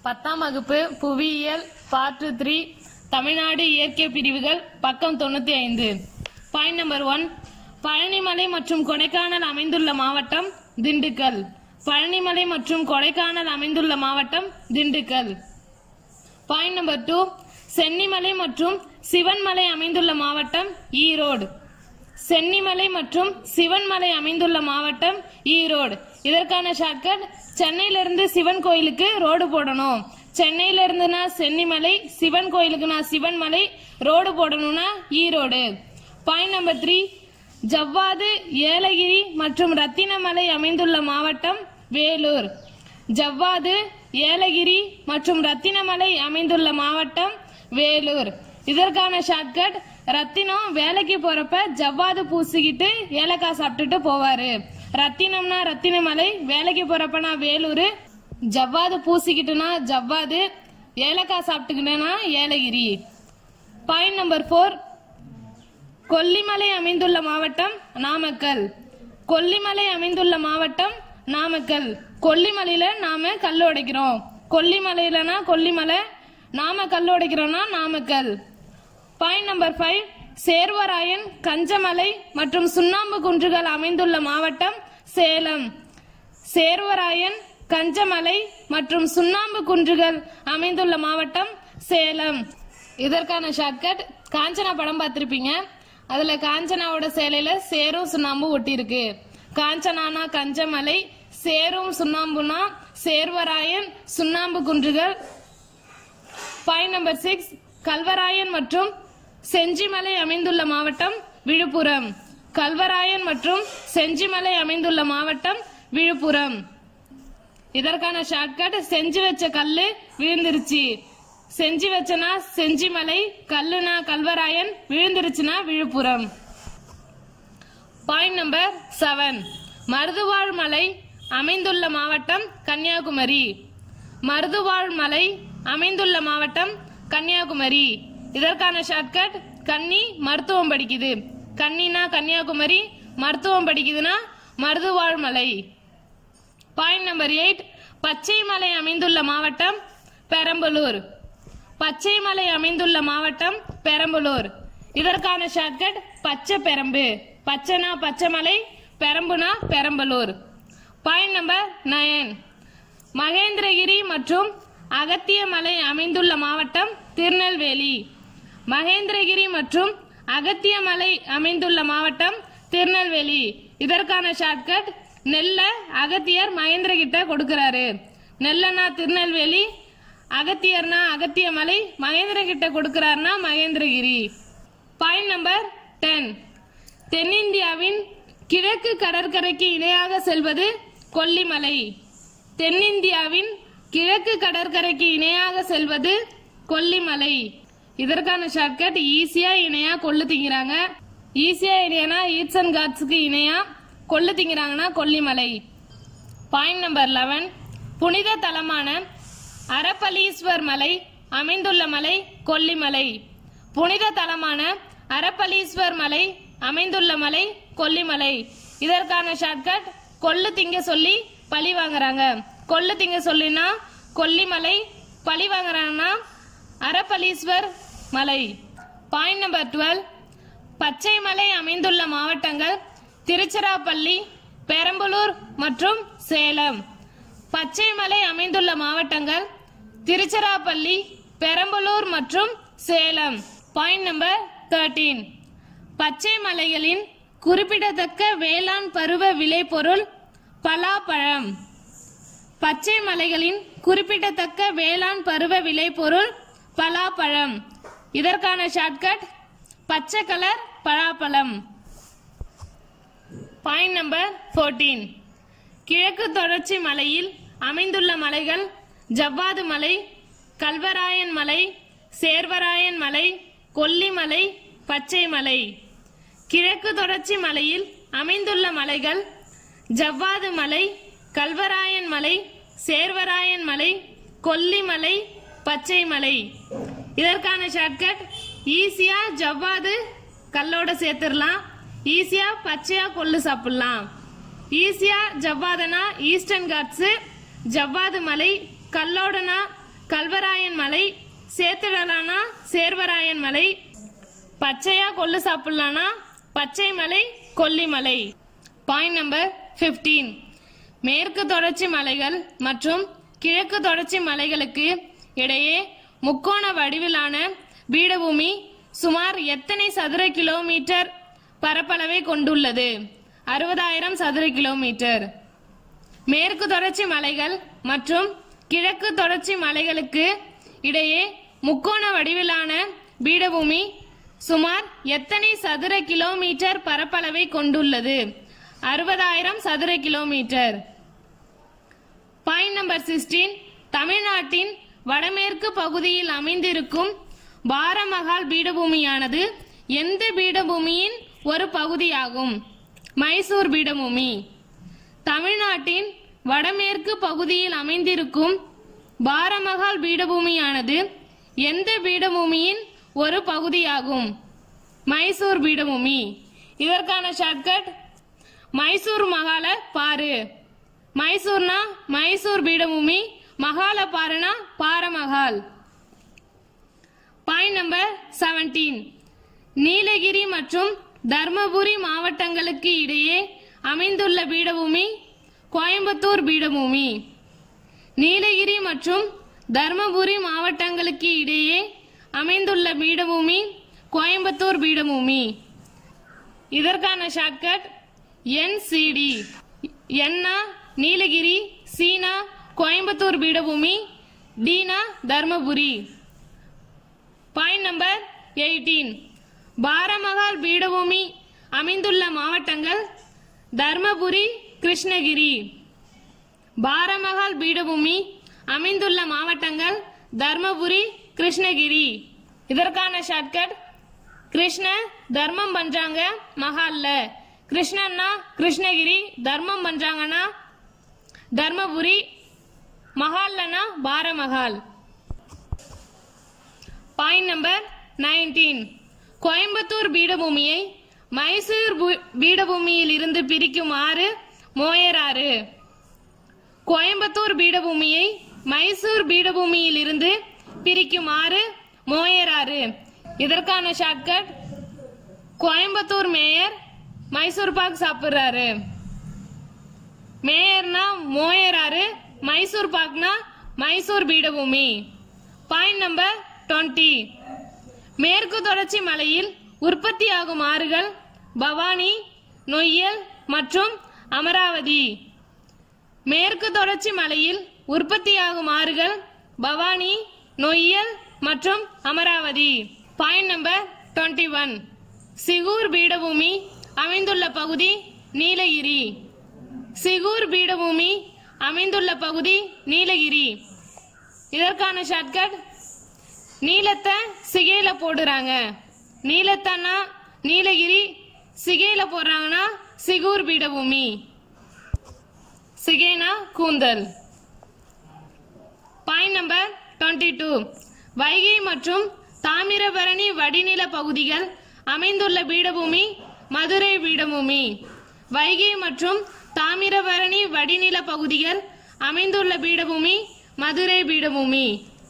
பத்தாம் வகுப்பு புவியியல் பார்ட் த்ரீ தமிழ்நாடு இயற்கை பிரிவுகள் பக்கம் தொண்ணூத்தி ஐந்து பாயிண்ட் நம்பர் ஒன் பழனிமலை மற்றும் கொடைக்கானல் அமைந்துள்ள மாவட்டம் திண்டுக்கல் பழனிமலை மற்றும் கொடைக்கானல் அமைந்துள்ள மாவட்டம் Dindigul point number two Chennimalai மற்றும் சிவன்மலை அமைந்துள்ள மாவட்டம் ஈரோடு சென்னிமலை மற்றும் சிவன்மலை அமைந்துள்ள மாவட்டம் ஈரோடு இதற்கான ஷார்ட்கட் சென்னையிலிருந்து சிவன் கோயிலுக்கு ரோடு போடணும் சென்னையில இருந்துனா சென்னிமலை சிவன் கோயிலுக்குனா சிவன்மலை ரோடு போடணும்னா Erode point number three Javvadhu Yelagiri மற்றும் ரத்தினமலை அமைந்துள்ள மாவட்டம் வேலூர் ஜவ்வாது ஏலகிரி மற்றும் ரத்தினமலை அமைந்துள்ள மாவட்டம் வேலூர் இதற்கான ஷார்ட்கட் ரத்தினம் வேலைக்கு போறப்ப ஜவ்வாது பூசிக்கிட்டு ஏலக்காய் சாப்பிட்டுட்டு போவாரு ரத்தினம்னா ரத்தினமலை வேலைக்கு போறப்பனா வேலூர் ஜவ்வாது பூசிக்கிட்டுனா ஜவ்வாது ஏலக்காய் சாப்பிட்டுக்கிட்டனா Yelagiri point number four Kollimalai அமைந்துள்ள மாவட்டம் நாமக்கல் கொல்லிமலை அமைந்துள்ள மாவட்டம் நாமக்கல் கொல்லிமலையில நாம கல் உடைக்கிறோம் கொல்லிமலையிலனா கொல்லிமலை நாம கல் உடைக்கிறோம்னா Namakkal point number five Servarayan Kanjamalai மற்றும் சுண்ணாம்பு குன்றுகள் அமைந்துள்ள மாவட்டம் சேலம் சேர்வராயன் கஞ்சமலை மற்றும் சுண்ணாம்பு குன்றுகள் அமைந்துள்ள மாவட்டம் சேலம் இதற்கான ஷார்ட்கட் காஞ்சனா படம் பார்த்திருப்பீங்க அதுல காஞ்சனாவோட சேலையில சேரும் சுண்ணாம்பும் ஒட்டியிருக்கு காஞ்சனானா கஞ்சமலை சேரும் சுண்ணாம்புனா சேர்வராயன் சுண்ணாம்பு குன்றுகள் பாயிண்ட் நம்பர் சிக்ஸ் கல்வராயன் மற்றும் செஞ்சிமலை அமைந்துள்ள மாவட்டம் விழுப்புரம் கல்வராயன் மற்றும் செஞ்சிமலை அமைந்துள்ள மாவட்டம் விழுப்புரம் இதற்கான ஷார்ட்கட் செஞ்சு வச்ச கல்லு விழுந்துருச்சு செஞ்சு வச்சனா செஞ்சிமலை கல்லுனா கல்வராயன் விழுந்துருச்சுனா Viluppuram point number seven Maruthuvazh Malai அமைந்துள்ள மாவட்டம் கன்னியாகுமரி மருதுவாழ் மலை அமைந்துள்ள மாவட்டம் கன்னியாகுமரி இதற்கான ஷார்ட்கட் கன்னி மருத்துவம் படிக்குது கன்னினா கன்னியாகுமரி மருத்துவம் படிக்குதுன்னா மருதுவாழ் மலை பாயிண்ட் நம்பர் எயிட் பச்சை மலை அமைந்துள்ள மாவட்டம் பெரம்பலூர் பச்சை மலை அமைந்துள்ள மாவட்டம் பெரம்பலூர் இதற்கான ஷார்ட்கட் பச்சை பெரம்பு பச்சைனா பச்சை மலை பெரம்புனா Perambalur point number nine Mahendragiri மற்றும் அகத்திய மலை அமைந்துள்ள மாவட்டம் திருநெல்வேலி மகேந்திரகிரி மற்றும் அகத்திய மலை அமைந்துள்ள மாவட்டம் திருநெல்வேலி இதற்கான ஷார்ட்கட் நெல்ல அகத்தியர் மகேந்திர கிட்ட கொடுக்கறாரு நெல்லனா திருநெல்வேலி அகத்தியர்னா அகத்திய மலை மகேந்திர கிட்ட கொடுக்கறாருனா மகேந்திரகிரி பாயிண்ட் நம்பர் டென் தென்னிந்தியாவின் கிழக்கு கடற்கரைக்கு இணையாக செல்வது கொல்லிமலை தென்னிந்தியாவின் கிழக்கு கடற்கரைக்கு இணையாக செல்வது கொல்லிமலை இதற்கான ஷார்ட்கட் ஈஸியா இணையா கொள்ளு திங்கிறாங்க ஈஸியா இணையனா ஈட்சன் காட்ஸுக்கு இணையா கொள்ளு திங்கிறாங்கன்னா கொல்லிமலை பாயிண்ட் நம்பர் லெவன் புனித தலமான அரப்பலீஸ்வர் மலை அமைந்துள்ள மலை கொல்லிமலை புனித தலமான அரப்பலீஸ்வர் மலை அமைந்துள்ள மலை கொல்லிமலை இதற்கான ஷார்ட்கட் கொள்ளு திங்க சொல்லி பழி வாங்குறாங்க கொள்ளு திங்க சொல்லினா கொல்லிமலை பழி வாங்குறாங்கன்னா அரப்பலீஸ்வர் மலை பாயிண்ட் நம்பர் டுவெல் பச்சை மலை அமைந்துள்ள மாவட்டங்கள் திருச்சிராப்பள்ளி பெரம்பலூர் மற்றும் சேலம் பச்சை மலை அமைந்துள்ள மாவட்டங்கள் திருச்சிராப்பள்ளி பெரம்பலூர் மற்றும் சேலம் பாயிண்ட் நம்பர் தேர்ட்டீன் பச்சை மலைகளின் குறிப்பிடத்தக்க வேளாண் பருவ விளைபொருள் பலாப்பழம் பச்சை மலைகளின் குறிப்பிடத்தக்க வேளாண் பருவ விளைபொருள் பலாப்பழம் இதற்கான ஷார்ட்கட் பச்சை கலர் பலாப்பழம் பாயிண்ட் நம்பர் 14 கிழக்கு தொடர்ச்சி மலையில் அமைந்துள்ள மலைகள் ஜவ்வாது மலை கல்வராயன் மலை சேர்வராயன் மலை கொல்லிமலை பச்சை மலை கிழக்கு தொடர்ச்சி மலையில் அமைந்துள்ள மலைகள் ஜவ்வாது மலை கல்வராயன் மலை சேர்வராயன் மலை கொல்லிமலை பச்சை மலை இதற்கான ஷார்ட்கட் ஈஸியா ஜவ்வாது கல்லோட சேர்த்துடலாம் ஈஸியா பச்சையா கொள்ளு சாப்பிடலாம் ஈஸியா ஜவ்வாதனா ஈஸ்டர்ன் காட்ஸ் ஜவ்வாது மலை கல்லோடனா கல்வராயன் மலை சேத்துடலானா சேர்வராயன் மலை பச்சையா கொள்ளு சாப்பிடலானா பச்சை மலை கொல்லிமலை பாயிண்ட் நம்பர் 15 மேற்கு தொடர்ச்சி மலைகள் மற்றும் கிழக்கு தொடர்ச்சி மலைகளுக்கு இடையே முக்கோண வடிவிலான பீடபூமி சுமார் எத்தனை சதுர கிலோமீட்டர் பரப்பளவை கொண்டுள்ளது அறுபதாயிரம் சதுர கிலோமீட்டர் மேற்கு தொடர்ச்சி மலைகள் மற்றும் கிழக்கு தொடர்ச்சி மலைகளுக்கு இடையே முக்கோண வடிவிலான பீடபூமி சுமார் எத்தனை சதுர கிலோமீட்டர் பரப்பளவை கொண்டுள்ளது அறுபதாயிரம் சதுர கிலோமீட்டர் பாயிண்ட் நம்பர் சிக்ஸ்டீன் தமிழ்நாட்டின் வடமேற்கு பகுதியில் அமைந்திருக்கும் பாரமகால் பீடபூமியானது எந்த பீடபூமியின் ஒரு பகுதியாகும் மைசூர் பீடபூமி தமிழ்நாட்டின் வடமேற்கு பகுதியில் அமைந்திருக்கும் பாரமகால் பீடபூமியானது எந்த பீடபூமியின் ஒரு பகுதியாகும் மைசூர் பீடபூமி இதற்கான ஷார்ட்கட் மைசூர் மகால பாரு மைசூர்னா மைசூர் பீடபூமி மகால பாருனா பாரமகால் பாயிண்ட் நம்பர் 17 நீலகிரி மற்றும் தர்மபுரி மாவட்டங்களுக்கு இடையே அமைந்துள்ள பீடபூமி கோயம்புத்தூர் பீடபூமி நீலகிரி மற்றும் தர்மபுரி மாவட்டங்களுக்கு இடையே அமைந்துள்ள பீடபூமி கோயம்புத்தூர் பீடபூமி இதற்கான ஷார்ட்கட் என்சிடி என்னா நீலகிரி சீனா கோயம்புத்தூர் பீடபூமி டீனா Dharmapuri point number eighteen Baramahal பீடபூமி அமைந்துள்ள மாவட்டங்கள் தர்மபுரி கிருஷ்ணகிரி பாரமகால் பீடபூமி அமைந்துள்ள மாவட்டங்கள் தர்மபுரி கிருஷ்ணகிரி இதற்கான ஷார்ட்கட் கிருஷ்ண தர்மம் பண்றாங்க மகால்ல கிருஷ்ணன்னா கிருஷ்ணகிரி தர்மம் பண்றாங்கன்னா தர்மபுரி மகால்லனா Baramahal point number nineteen Coimbatore பீடபூமியை மைசூர் பூ- பீடபூமியில் இருந்து பிரிக்கும் ஆறு மோயராறு கோயம்புத்தூர் பீடபூமியை மைசூர் பீடபூமியில் இருந்து பிரிக்கும் ஆறு மோயராறு இதற்கான shortcut Coimbatore mayor Mysore pak சாப்பிடுறாரு மேயர்னா மோயராறு மைசூர் பாக்னா மைசூர் பீடபூமி பாயிண்ட் நம்பர் 20 மேற்கு தொடர்ச்சி மலையில் உற்பத்தியாகும் ஆறுகள் பவானி நொய்யல் மற்றும் அமராவதி மேற்கு தொடர்ச்சி மலையில் உற்பத்தியாகும் ஆறுகள் பவானி நொய்யல் மற்றும் Amaravathi point number 21 one Sigur பீடபூமி அமைந்துள்ள பகுதி நீலகிரி சிகூர் பீடபூமி அமைந்துள்ள பகுதி நீலகிரி இதற்கான ஷார்ட்கட் நீலத்தை சிகையில போடுறாங்க நீலத்தன்னா நீலகிரி சிகையில போடுறாங்கன்னா சிகூர் பீடபூமி சிகைனா கூந்தல் பாயிண்ட் நம்பர் 22 டூ வைகை மற்றும் தாமிரபரணி வடிநில பகுதிகள் அமைந்துள்ள பீடபூமி மதுரை பீடபூமி வைகை மற்றும் தாமிரபரணி வடிநில பகுதிகள் அமைந்துள்ள பீடபூமி மதுரை பீடபூமி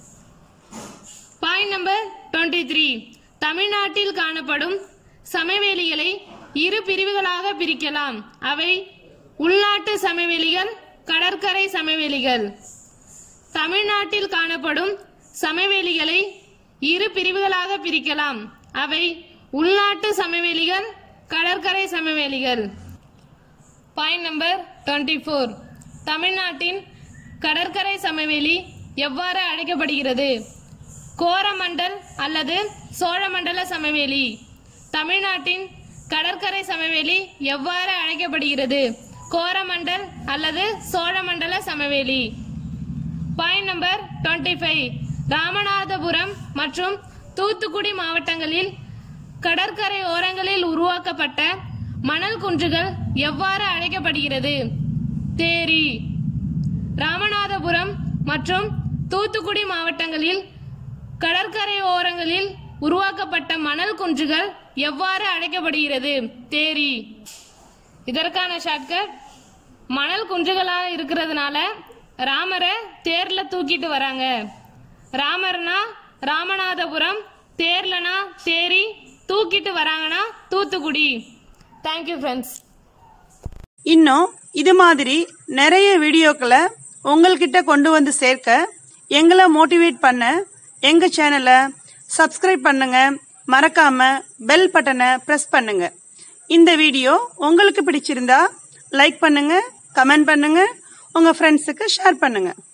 பாயிண்ட் நம்பர் 23 த்ரீ தமிழ்நாட்டில் காணப்படும் சமவெளிகளை இரு பிரிவுகளாக பிரிக்கலாம் அவை உள்நாட்டு சமவெளிகள் கடற்கரை சமவெளிகள் தமிழ்நாட்டில் காணப்படும் சமவெளிகளை இரு பிரிவுகளாக பிரிக்கலாம் அவை உள்நாட்டு சமவெளிகள் கடற்கரை சமவெளிகள் பாயிண்ட் நம்பர் 24 ஃபோர் தமிழ்நாட்டின் கடற்கரை சமவெளி எவ்வாறு அழைக்கப்படுகிறது கோரமண்டல் அல்லது சோழமண்டல சமவெளி தமிழ்நாட்டின் கடற்கரை சமவெளி எவ்வாறு அழைக்கப்படுகிறது கோரமண்டல் அல்லது சோழமண்டல சமவெளி பாயிண்ட் நம்பர் 25 ஃபைவ் ராமநாதபுரம் மற்றும் தூத்துக்குடி மாவட்டங்களில் கடற்கரை ஓரங்களில் உருவாக்கப்பட்ட மணல் குன்றுகள் எவ்வாறு அழைக்கப்படுகிறது தேரி ராமநாதபுரம் மற்றும் தூத்துக்குடி மாவட்டங்களில் கடற்கரை ஓரங்களில் உருவாக்கப்பட்ட மணல் குன்றுகள் எவ்வாறு அழைக்கப்படுகிறது தேரி இதற்கான ஷார்ட்கட் மணல் குன்றுகளா இருக்கிறதுனால ராமரை தேர்ல தூக்கிட்டு வராங்க ராமர்னா ராமநாதபுரம் தேர்லனா தேரி தூக்கிட்டு வராங்கன்னா தூத்துக்குடி தேங்க்யூ ஃப்ரெண்ட்ஸ் இன்னும் இது மாதிரி நிறைய வீடியோக்களை உங்கள்கிட்ட கொண்டு வந்து சேர்க்க எங்களை மோட்டிவேட் பண்ண எங்க சேனலை சப்ஸ்கிரைப் பண்ணுங்க மறக்காம பெல் பட்டனை பிரஸ் பண்ணுங்க இந்த வீடியோ உங்களுக்கு பிடிச்சிருந்தா லைக் பண்ணுங்க கமெண்ட் பண்ணுங்க உங்க ஃப்ரெண்ட்ஸுக்கு ஷேர் பண்ணுங்க